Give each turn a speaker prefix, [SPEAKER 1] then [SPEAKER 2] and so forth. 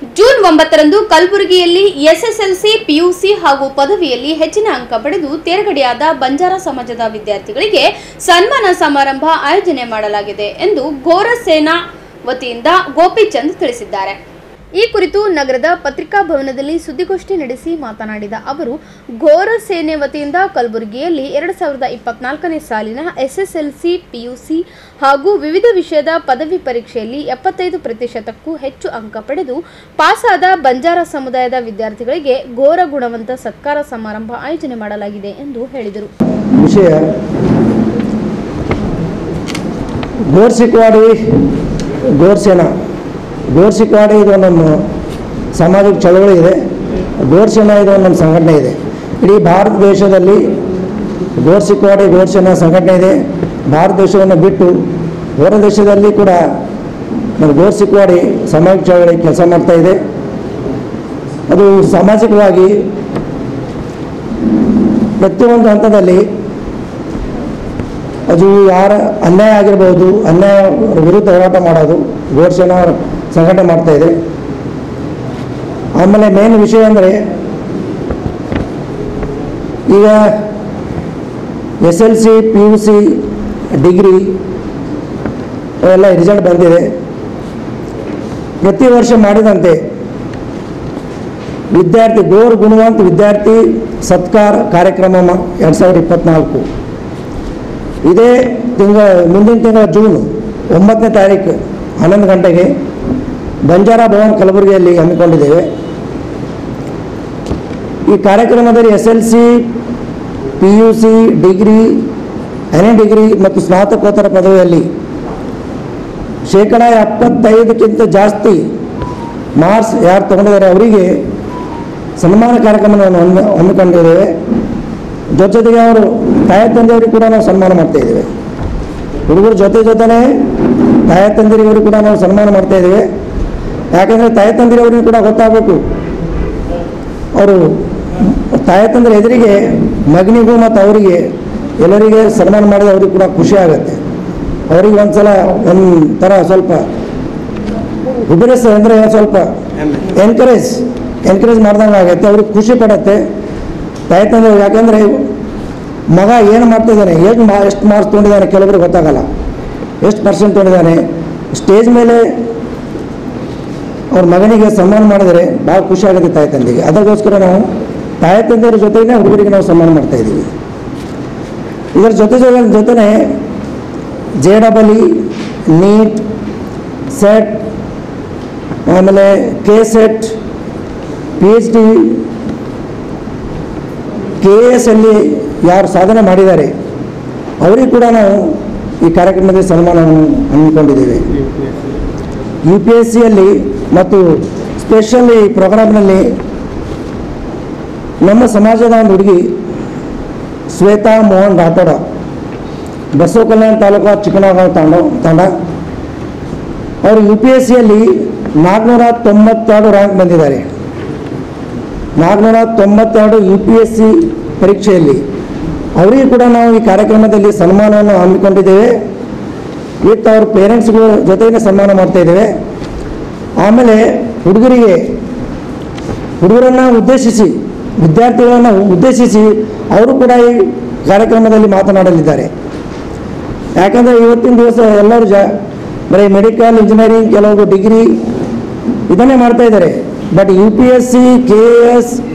[SPEAKER 1] June ಒಂಬತ್ತರಂದು ಕಲಬುರಗಿಯಲ್ಲಿ SSLC PUC ಹಾಗೂ ಪದವಿಯಲ್ಲಿ ಹೆಚ್ಚಿನ ಅಂಕ ಪಡೆದು ತೇರ್ಗಡೆಯಾದ ಬಂಜಾರ ಸಮಾಜದ ವಿದ್ಯಾರ್ಥಿಗಳಿಗೆ ಸನ್ಮಾನ ಸಮಾರಂಭ ಆಯೋಜನೆ ಮಾಡಲಾಗಿದೆ ಎಂದು ಘೋರ ಸೇನಾ ವತಿಯಿಂದ ಗೋಪಿಚಂದ್ ತಿಳಿಸಿದ್ದಾರೆ ಈ ಕುರಿತು ನಗರದ ಪತ್ರಿಕಾ ಭವನದಲ್ಲಿ ಸುದ್ದಿಗೋಷ್ಠಿ ನಡೆಸಿ ಮಾತನಾಡಿದ ಅವರು ಘೋರ ಸೇನೆ ವತಿಯಿಂದ ಕಲಬುರಗಿಯಲ್ಲಿ ಎರಡು ಸಾವಿರದ ಇಪ್ಪತ್ನಾಲ್ಕನೇ ಸಾಲಿನ ಎಸ್ಎಸ್ಎಲ್ಸಿ ಪಿಯುಸಿ ಹಾಗೂ ವಿವಿಧ ವಿಷಯದ ಪದವಿ ಪರೀಕ್ಷೆಯಲ್ಲಿ ಎಪ್ಪತ್ತೈದು ಪ್ರತಿಶತಕ್ಕೂ ಹೆಚ್ಚು ಅಂಕ ಪಡೆದು ಪಾಸಾದ ಬಂಜಾರ ಸಮುದಾಯದ ವಿದ್ಯಾರ್ಥಿಗಳಿಗೆ ಘೋರ ಗುಣವಂತ ಸತ್ಕಾರ ಸಮಾರಂಭ ಆಯೋಜನೆ ಮಾಡಲಾಗಿದೆ ಎಂದು ಹೇಳಿದರು
[SPEAKER 2] ವಿಷಯ ಗೋರ್ಸಿಕ್ವಾಡಿ ಗೋರ್ಸೇನಾ ಗೋರ್ಸಿಕ್ವಾಡಿ ಇದು ನಮ್ಮ ಸಾಮಾಜಿಕ ಚಳವಳಿ ಇದೆ ಗೋರ್ಸೇನಾ ಇದು ನಮ್ಮ ಸಂಘಟನೆ ಇದೆ ಇಡೀ ಭಾರತ ದೇಶದಲ್ಲಿ ಗೋರ್ಸಿಕ್ವಾಡಿ ಗೋರ್ಸೇನಾ ಸಂಘಟನೆ ಇದೆ ಭಾರತ ದೇಶವನ್ನು ಬಿಟ್ಟು ಹೊರ ದೇಶದಲ್ಲಿ ಕೂಡ ನಮ್ಮ ಗೋರ್ಸಿಕ್ವಾಡಿ ಸಾಮಾಜಿಕ ಚಳವಳಿ ಕೆಲಸ ಮಾಡ್ತಾ ಇದೆ ಅದು ಸಾಮಾಜಿಕವಾಗಿ ಪ್ರತಿಯೊಂದು ಹಂತದಲ್ಲಿ ಅದು ಯಾರ ಅನ್ಯಾಯ ಆಗಿರ್ಬೋದು ಅನ್ಯಾಯ ವಿರುದ್ಧ ಹೋರಾಟ ಮಾಡೋದು ಘೋಷಣೆ ಸಂಘಟನೆ ಮಾಡ್ತಾ ಇದೆ ಆಮೇಲೆ ಮೇನ್ ವಿಷಯ ಅಂದರೆ ಈಗ S L C P U C degree ಎಲ್ಲ ರಿಸಲ್ಟ್ ಬಂದಿದೆ ಪ್ರತಿ ವರ್ಷ ಮಾಡಿದಂತೆ ವಿದ್ಯಾರ್ಥಿ ಗೋರ್ ಗುಣವಂತ ವಿದ್ಯಾರ್ಥಿ ಸತ್ಕಾರ ಕಾರ್ಯಕ್ರಮ ಎರಡು ಸಾವಿರದ ಇಪ್ಪತ್ತ್ನಾಲ್ಕು ಇದೇ ತಿಂಗಳ ಮುಂದಿನ ತಿಂಗಳ ಜೂನ್ ಒಂಬತ್ತನೇ ತಾರೀಕು ಹನ್ನೊಂದು ಗಂಟೆಗೆ ಬಂಜಾರ ಭವನ್ ಕಲಬುರಗಿಯಲ್ಲಿ ಹಮ್ಮಿಕೊಂಡಿದ್ದೇವೆ ಈ ಕಾರ್ಯಕ್ರಮದಲ್ಲಿ S L C P U C degree N A degree ಮತ್ತು ಸ್ನಾತಕೋತ್ತರ ಪದವಿಯಲ್ಲಿ ಶೇಕಡ ಎಪ್ಪತ್ತೈದಕ್ಕಿಂತ ಜಾಸ್ತಿ ಮಾರ್ಕ್ಸ್ ಯಾರು ತಗೊಂಡಿದ್ದಾರೆ ಅವರಿಗೆ ಸನ್ಮಾನ ಕಾರ್ಯಕ್ರಮವನ್ನು ಹಮ್ಮಿ ಹಮ್ಮಿಕೊಂಡಿದ್ದೇವೆ ಜೊತೆ ಜೊತೆಗೆ ಅವರು ತಾಯಿ ತಂದೆಯವರಿಗೆ ಕೂಡ ನಾವು ಸನ್ಮಾನ ಮಾಡ್ತಾ ಇದ್ದೇವೆ ಹುಡುಗರ ಜೊತೆ ಜೊತೆನೇ ತಾಯಿ ತಂದೆಯವರಿಗೆ ಕೂಡ ನಾವು ಸನ್ಮಾನ ಮಾಡ್ತಾ ಇದ್ದೇವೆ ಯಾಕಂದರೆ ತಾಯಿ ತಂದೆಯವರಿಗೆ ಕೂಡ ಗೊತ್ತಾಗಬೇಕು ಅವರು ತಾಯಿ ತಂದೆಯ ಎದುರಿಗೆ ಮಗನಿಗೂ ಮತ್ತು ಅವರಿಗೆ ಎಲ್ಲರಿಗೆ ಸನ್ಮಾನ ಮಾಡಿದ್ರೆ ಅವ್ರಿಗೆ ಕೂಡ ಖುಷಿ ಆಗುತ್ತೆ ಅವರಿಗೆ ಒಂದ್ಸಲ ಒಂದು ಥರ ಸ್ವಲ್ಪ ಹುಬಿರಸ್ ಅಂದರೆ ಸ್ವಲ್ಪ ಎನ್ಕರೇಜ್ ಎನ್ಕರೇಜ್ ಮಾಡ್ದಂಗೆ ಆಗುತ್ತೆ ಅವ್ರಿಗೆ ಖುಷಿ ಪಡುತ್ತೆ ತಾಯಿ ತಂದೆ ಯಾಕಂದರೆ ಮಗ ಏನು ಮಾಡ್ತಿದ್ದಾನೆ ಎಷ್ಟು ಮಾ ಎಷ್ಟು ಮಾರ್ಕ್ಸ್ ತೊಗೊಂಡಿದ್ದಾನೆ ಕೆಲವರಿಗೆ ಗೊತ್ತಾಗಲ್ಲ ಎಷ್ಟು ಪರ್ಸೆಂಟ್ ತೊಗೊಂಡಿದ್ದಾನೆ ಸ್ಟೇಜ್ ಮೇಲೆ ಅವ್ರ ಮಗನಿಗೆ ಸನ್ಮಾನ ಮಾಡಿದರೆ ಭಾಳ ಖುಷಿ ಆಗುತ್ತೆ ತಾಯಿ ತಂದೆಗೆ ಅದಕ್ಕೋಸ್ಕರ ನಾವು ತಾಯಿ ತಂದೆಯರ ಜೊತೆಗೇ ಹುಡುಗರಿಗೆ ನಾವು ಸನ್ಮಾನ ಮಾಡ್ತಾ ಇದ್ದೀವಿ ಇದರ ಜೊತೆ ಜೊತೆ ಜೊತೆನೇ J double E NEET CET ಆಮೇಲೆ K CET P H D K A S ಅಲ್ಲಿ ಯಾರು ಸಾಧನೆ ಮಾಡಿದ್ದಾರೆ ಅವರಿಗೆ ಕೂಡ ನಾವು ಈ ಕಾರ್ಯಕ್ರಮದಲ್ಲಿ ಸನ್ಮಾನವನ್ನು ಹಮ್ಮಿಕೊಂಡಿದ್ದೇವೆ ಯು ಪಿ ಎಸ್ ಸಿಯಲ್ಲಿ ಮತ್ತು ಸ್ಪೆಷಲ್ ಈ ಪ್ರೋಗ್ರಾಮ್ನಲ್ಲಿ ನಮ್ಮ ಸಮಾಜದ ಒಂದು ಹುಡುಗಿ ಶ್ವೇತಾ ಮೋಹನ್ ರಾಠೋಡ ಬಸವ ಕಲ್ಯಾಣ ತಾಲೂಕು ಚಿಕ್ಕನಗಾಂವ್ ತಾಂಡ ತಾಂಡ ಅವರು ಯು ಪಿ ಎಸ್ ಸಿಯಲ್ಲಿ ನಾಲ್ಕುನೂರ ತೊಂಬತ್ತೆರಡು ರ್ಯಾಂಕ್ ಬಂದಿದ್ದಾರೆ ನಾಲ್ಕುನೂರ ತೊಂಬತ್ತೆರಡು ಯು ಪಿ ಎಸ್ ಸಿ ಪರೀಕ್ಷೆಯಲ್ಲಿ ಅವರಿಗೆ ಕೂಡ ನಾವು ಈ ಕಾರ್ಯಕ್ರಮದಲ್ಲಿ ಸನ್ಮಾನವನ್ನು ಹಮ್ಮಿಕೊಂಡಿದ್ದೇವೆ ವಿತ್ ಅವ್ರ ಪೇರೆಂಟ್ಸ್ಗಳ ಜೊತೆಗೆ ಸನ್ಮಾನ ಮಾಡ್ತಾ ಇದ್ದೇವೆ ಆಮೇಲೆ ಹುಡುಗರಿಗೆ ಹುಡುಗರನ್ನು ಉದ್ದೇಶಿಸಿ ವಿದ್ಯಾರ್ಥಿಗಳನ್ನು ಉದ್ದೇಶಿಸಿ ಅವರು ಕೂಡ ಈ ಕಾರ್ಯಕ್ರಮದಲ್ಲಿ ಮಾತನಾಡಲಿದ್ದಾರೆ ಯಾಕಂದರೆ ಇವತ್ತಿನ ದಿವಸ ಎಲ್ಲರೂ ಜ ಬರೀ ಮೆಡಿಕಲ್ ಇಂಜಿನಿಯರಿಂಗ್ ಕೆಲವರು ಡಿಗ್ರಿ ಇದನ್ನೇ ಮಾಡ್ತಾ ಇದ್ದಾರೆ but U P S C K A S